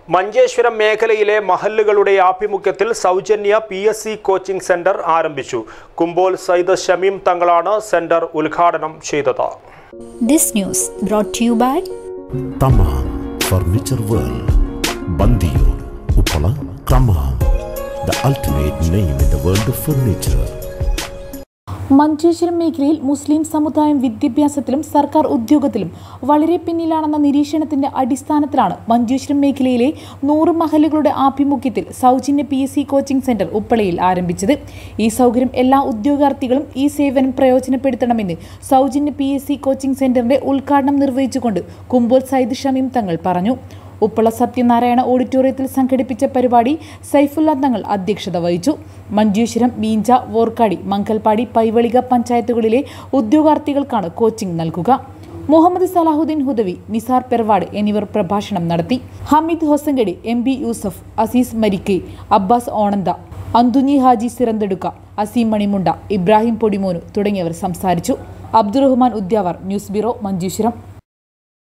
മഞ്ചേശ്വരം മേഖലയിലെ മഹല്ലുകളുടെ ആഭിമുഖ്യത്തിൽ സൗജന്യ P S C coaching centre ആരംഭിച്ചു കുമ്പോൽ സയ്യിദ് ഷമീം തങ്ങളാണ് സെന്റർ ഉദ്ഘാടനം ചെയ്തത് This news brought to you by Thamam furniture world Bandiyur Uppala Thamam the ultimate name in the world of furniture Manjeshwaram മേഖലയിൽ മുസ്ലിം സമുദായം വിദ്യാഭ്യാസത്തിലും സർക്കാർ ഉദ്യോഗത്തിലും വളരെ പിന്നിലാണെന്ന നിരീക്ഷണത്തിന്റെ അടിസ്ഥാനത്തിലാണ് മഞ്ചേശ്വരം മേഖലയിലെ നൂറ് മഹലുകളുടെ ആഭിമുഖ്യത്തിൽ സൗജന്യ P S C coaching centre ഉപ്പളയിൽ ആരംഭിച്ചത് ഈ സൗകര്യം എല്ലാ ഉദ്യോഗാർത്ഥികളും ഈ സേവനം പ്രയോജനപ്പെടുത്തണമെന്ന് സൗജന്യ പി എസ് സി കോച്ചിംഗ് സെന്ററിന്റെ ഉദ്ഘാടനം നിർവഹിച്ചുകൊണ്ട് കുമ്പോൽ സയ്യിദ് ഷമീം തങ്ങൾ പറഞ്ഞു ഉപ്പള സത്യനാരായണ ഓഡിറ്റോറിയത്തിൽ സംഘടിപ്പിച്ച പരിപാടി സൈഫുല്ല തങ്ങൾ അധ്യക്ഷത വഹിച്ചു മഞ്ചേശ്വരം മീഞ്ച വോർക്കാടി മംഗൽപാടി പൈവളിക പഞ്ചായത്തുകളിലെ ഉദ്യോഗാർത്ഥികൾക്കാണ് കോച്ചിംഗ് നൽകുക മുഹമ്മദ് സലാഹുദ്ദീൻ ഹുദവി നിസാർ പെർവാഡ് എന്നിവർ പ്രഭാഷണം നടത്തി ഹമീദ് ഹൊസങ്കടി എം ബി യൂസഫ് അസീസ് മരിക്കെ അബ്ബാസ് ഓണന്ത അന്തുഞ്ഞി ഹാജി സിറന്തെടുക്ക അസീം മണിമുണ്ട ഇബ്രാഹിം പൊടിമോനു തുടങ്ങിയവർ സംസാരിച്ചു അബ്ദുറഹ്മാൻ ഉദ്യാവർ ന്യൂസ് ബ്യൂറോ മഞ്ചേശ്വരം